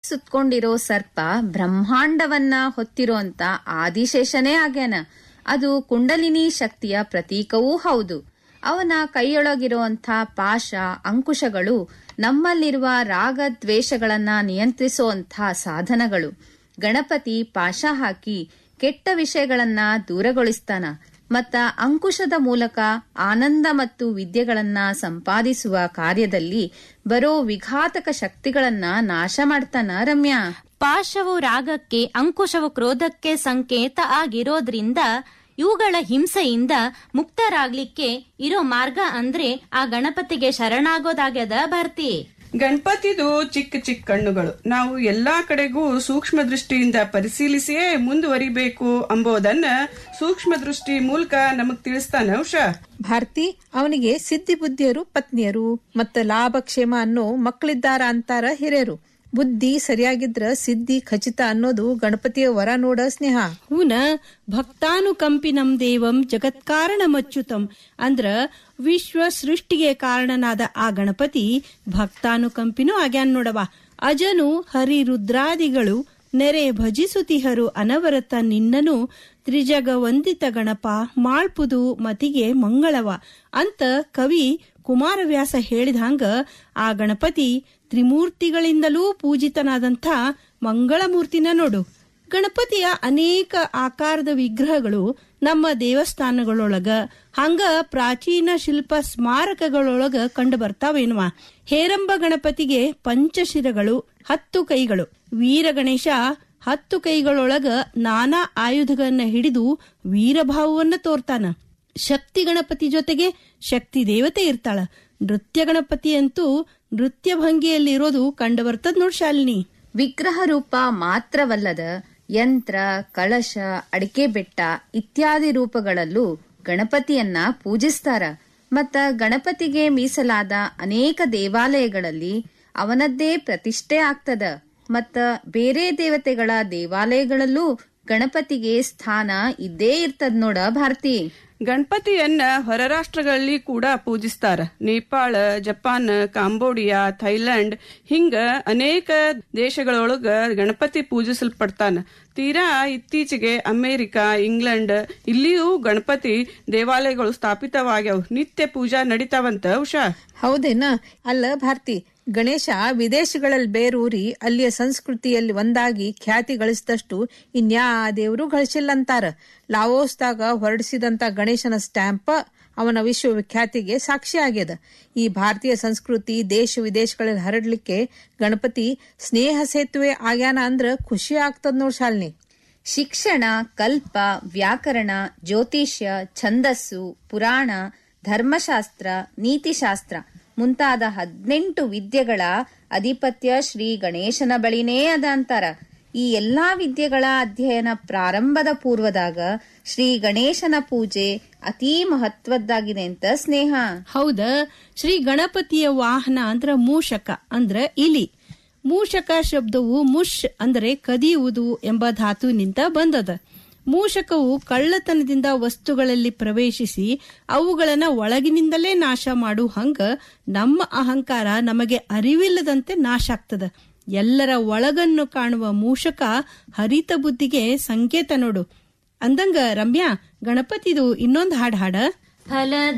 ಸುತ್ಕೊಂಡಿರೋ ಸರ್ಪ ಬ್ರಹ್ಮಾಂಡವನ್ನ ಹೊತ್ತಿರೋಂತ ಆದಿಶೇಷನೇ ಆಗ್ಯಾನ ಅದು ಕುಂಡಲಿನಿ ಶಕ್ತಿಯ ಪ್ರತೀಕವೂ ಹೌದು ಅವನ ಕೈಯೊಳಗಿರುವಂಥ ಪಾಶ ಅಂಕುಶಗಳು ನಮ್ಮಲ್ಲಿರುವ ರಾಗ ದ್ವೇಷಗಳನ್ನ ನಿಯಂತ್ರಿಸುವಂಥ ಸಾಧನಗಳು ಗಣಪತಿ ಪಾಶ ಹಾಕಿ ಕೆಟ್ಟ ವಿಷಯಗಳನ್ನ ದೂರಗೊಳಿಸ್ತಾನ ಮತ್ತ ಅಂಕುಶದ ಮೂಲಕ ಆನಂದ ಮತ್ತು ವಿದ್ಯೆಗಳನ್ನ ಸಂಪಾದಿಸುವ ಕಾರ್ಯದಲ್ಲಿ ಬರೋ ವಿಘಾತಕ ಶಕ್ತಿಗಳನ್ನ ನಾಶ ಮಾಡ್ತಾನ ರಮ್ಯಾ ಪಾಶವು ರಾಗಕ್ಕೆ ಅಂಕುಶವು ಕ್ರೋಧಕ್ಕೆ ಸಂಕೇತ ಆಗಿರೋದ್ರಿಂದ ಇವುಗಳ ಹಿಂಸೆಯಿಂದ ಮುಕ್ತರಾಗ್ಲಿಕ್ಕೆ ಇರೋ ಮಾರ್ಗ ಅಂದ್ರೆ ಆ ಗಣಪತಿಗೆ ಶರಣಾಗೋದಾಗ್ಯದ ಭಾರತಿ ಗಣಪತಿದು ಚಿಕ್ಕ ಚಿಕ್ಕ ಕಣ್ಣುಗಳು ನಾವು ಎಲ್ಲಾ ಕಡೆಗೂ ಸೂಕ್ಷ್ಮ ದೃಷ್ಟಿಯಿಂದ ಪರಿಶೀಲಿಸಿಯೇ ಮುಂದುವರಿಬೇಕು ಅಂಬೋದನ್ನ ಸೂಕ್ಷ್ಮ ದೃಷ್ಟಿ ಮೂಲಕ ನಮಗ್ ತಿಳಿಸ್ತಾನ ಉಷಾ ಭಾರತಿ ಅವನಿಗೆ ಸಿದ್ಧಿ ಬುದ್ಧಿಯರು ಪತ್ನಿಯರು ಮತ್ತ ಲಾಭ ಕ್ಷೇಮ ಅನ್ನೋ ಮಕ್ಕಳಿದ್ದಾರ ಅಂತಾರ ಹಿರಿಯರು ಬುದ್ಧಿ ಸರಿಯಾಗಿದ್ರ ಸಿದ್ಧಿ ಖಚಿತ ಅನ್ನೋದು ಗಣಪತಿಯ ವರ ನೋಡ ಸ್ನೇಹ ಹೂನ ಭಕ್ತಾನುಕಂಪಿನಂ ದೇವಂ ಜಗತ್ಕಾರಣಮಚ್ಯುತಂ ಅಂದ್ರ ವಿಶ್ವ ಸೃಷ್ಟಿಗೆ ಕಾರಣನಾದ ಆ ಗಣಪತಿ ಭಕ್ತಾನುಕಂಪಿನೂ ಆಗ್ಯಾನ್ ನೋಡವ ಅಜನು ಹರಿರುದ್ರಾದಿಗಳು ನೆರೆ ಭಜಿಸುತಿಹರು ಅನವರತ ನಿನ್ನನು ತ್ರಿಜಗ ವಂದಿತ ಗಣಪ ಮಾಳ್ಪುದು ಮತಿಗೆ ಮಂಗಳವ ಅಂತ ಕವಿ ಕುಮಾರವ್ಯಾಸ ಹೇಳಿದಂಗ ಆ ಗಣಪತಿ ತ್ರಿಮೂರ್ತಿಗಳಿಂದಲೂ ಪೂಜಿತನಾದಂಥ ಮಂಗಳಮೂರ್ತಿನ ನೋಡು ಗಣಪತಿಯ ಅನೇಕ ಆಕಾರದ ವಿಗ್ರಹಗಳು ನಮ್ಮ ದೇವಸ್ಥಾನಗಳೊಳಗ ಹಂಗ ಪ್ರಾಚೀನ ಶಿಲ್ಪ ಸ್ಮಾರಕಗಳೊಳಗ ಕಂಡು ಬರ್ತಾವೇನ್ವಾ ಹೇರಂಬ ಗಣಪತಿಗೆ ಪಂಚಶಿರಗಳು ಹತ್ತು ಕೈಗಳು ವೀರ ಗಣೇಶ ಹತ್ತು ಕೈಗಳೊಳಗ ನಾನಾ ಆಯುಧಗಳನ್ನ ಹಿಡಿದು ವೀರಭಾವವನ್ನ ತೋರ್ತಾನ ಶಕ್ತಿ ಗಣಪತಿ ಜೊತೆಗೆ ಶಕ್ತಿ ದೇವತೆ ಇರ್ತಾಳ ನೃತ್ಯ ಗಣಪತಿ ಅಂತೂ ನೃತ್ಯ ಭಂಗಿಯಲ್ಲಿ ಇರೋದು ಕಂಡು ಬರ್ತದ ನೋಡ್ ಶಾಲಿನಿ ವಿಗ್ರಹ ರೂಪ ಮಾತ್ರವಲ್ಲದ ಯಂತ್ರ ಕಳಶ ಅಡಿಕೆ ಬೆಟ್ಟ ಇತ್ಯಾದಿ ರೂಪಗಳಲ್ಲೂ ಗಣಪತಿಯನ್ನ ಪೂಜಿಸ್ತಾರ ಮತ್ತ ಗಣಪತಿಗೆ ಮೀಸಲಾದ ಅನೇಕ ದೇವಾಲಯಗಳಲ್ಲಿ ಅವನದ್ದೇ ಪ್ರತಿಷ್ಠೆ ಆಗ್ತದ ಮತ್ತ ಬೇರೆ ದೇವತೆಗಳ ದೇವಾಲಯಗಳಲ್ಲೂ ಗಣಪತಿಗೆ ಸ್ಥಾನ ಇದ್ದೇ ಇರ್ತದ ನೋಡ ಭಾರತಿ ಗಣಪತಿಯನ್ನ ಹೊರ ರಾಷ್ಟ್ರಗಳಲ್ಲಿ ಕೂಡ ಪೂಜಿಸ್ತಾರ ನೇಪಾಳ ಜಪಾನ್ ಕಾಂಬೋಡಿಯಾ ಥೈಲ್ಯಾಂಡ್ ಹಿಂಗ ಅನೇಕ ದೇಶಗಳೊಳಗ ಗಣಪತಿ ಪೂಜಿಸಲ್ಪಡ್ತಾನ ತೀರಾ ಇತ್ತೀಚೆಗೆ ಅಮೆರಿಕ ಇಂಗ್ಲೆಂಡ್ ಇಲ್ಲಿಯೂ ಗಣಪತಿ ದೇವಾಲಯಗಳು ಸ್ಥಾಪಿತವಾಗ್ಯಾವ ನಿತ್ಯ ಪೂಜಾ ನಡೀತಾವಂತ ಉಷಾ ಹೌದೇನ ಅಲ್ಲ ಭಾರತಿ ಗಣೇಶ ವಿದೇಶಗಳಲ್ಲಿ ಬೇರೂರಿ ಅಲ್ಲಿಯ ಸಂಸ್ಕೃತಿಯಲ್ಲಿ ಒಂದಾಗಿ ಖ್ಯಾತಿ ಗಳಿಸಿದಷ್ಟು ಇನ್ಯಾ ದೇವರು ಗಳಿಸಿಲ್ಲಂತಾರ ಲಾವೋಸ್ದಾಗ ಹೊರಡಿಸಿದಂತ ಗಣೇಶನ ಸ್ಟ್ಯಾಂಪ್ ಅವನ ವಿಶ್ವವಿಖ್ಯಾತಿಗೆ ಸಾಕ್ಷಿ ಆಗ್ಯದ ಈ ಭಾರತೀಯ ಸಂಸ್ಕೃತಿ ದೇಶ ವಿದೇಶಗಳಲ್ಲಿ ಹರಡ್ಲಿಕ್ಕೆ ಗಣಪತಿ ಸ್ನೇಹ ಸೇತುವೆ ಆಗ್ಯಾನ ಅಂದ್ರ ಖುಷಿ ಆಗ್ತದ ನೋಡ್ ಶಾಲಿನಿ ಶಿಕ್ಷಣ ಕಲ್ಪ ವ್ಯಾಕರಣ ಜ್ಯೋತಿಷ್ಯ ಛಂದಸ್ಸು ಪುರಾಣ ಧರ್ಮಶಾಸ್ತ್ರ ನೀತಿಶಾಸ್ತ್ರ ಮುಂತಾದ ಹದಿನೆಂಟು ವಿದ್ಯೆಗಳ ಅಧಿಪತ್ಯ ಶ್ರೀ ಗಣೇಶನ ಬಳಿನೇ ಅದ ಅಂತಾರ ಈ ಎಲ್ಲಾ ವಿದ್ಯೆಗಳ ಅಧ್ಯಯನ ಪ್ರಾರಂಭದ ಪೂರ್ವದಾಗ ಶ್ರೀ ಗಣೇಶನ ಪೂಜೆ ಅತೀ ಮಹತ್ವದ್ದಾಗಿದೆ ಅಂತ ಸ್ನೇಹ ಹೌದ ಶ್ರೀ ಗಣಪತಿಯ ವಾಹನ ಅಂದ್ರ ಮೂಷಕ ಅಂದ್ರ ಇಲಿ ಮೂಷಕ ಶಬ್ದವು ಮುಷ್ ಅಂದರೆ ಕದಿಯುವುದು ಎಂಬ ಧಾತುವಿನಿಂದ ಬಂದದ ಮೂಷಕವು ಕಳ್ಳತನದಿಂದ ವಸ್ತುಗಳಲ್ಲಿ ಪ್ರವೇಶಿಸಿ ಅವುಗಳನ್ನ ಒಳಗಿನಿಂದಲೇ ನಾಶ ಮಾಡು ಹಂಗ ನಮ್ಮ ಅಹಂಕಾರ ನಮಗೆ ಅರಿವಿಲ್ಲದಂತೆ ನಾಶ ಆಗ್ತದ ಎಲ್ಲರ ಒಳಗನ್ನು ಕಾಣುವ ಮೂಷಕ ಹರಿತ ಬುದ್ಧಿಗೆ ಸಂಕೇತ ನೋಡು ಅಂದಂಗ ರಮ್ಯಾ ಗಣಪತಿದು ಇನ್ನೊಂದು ಹಾಡ್ ಹಾಡ ಫಲದ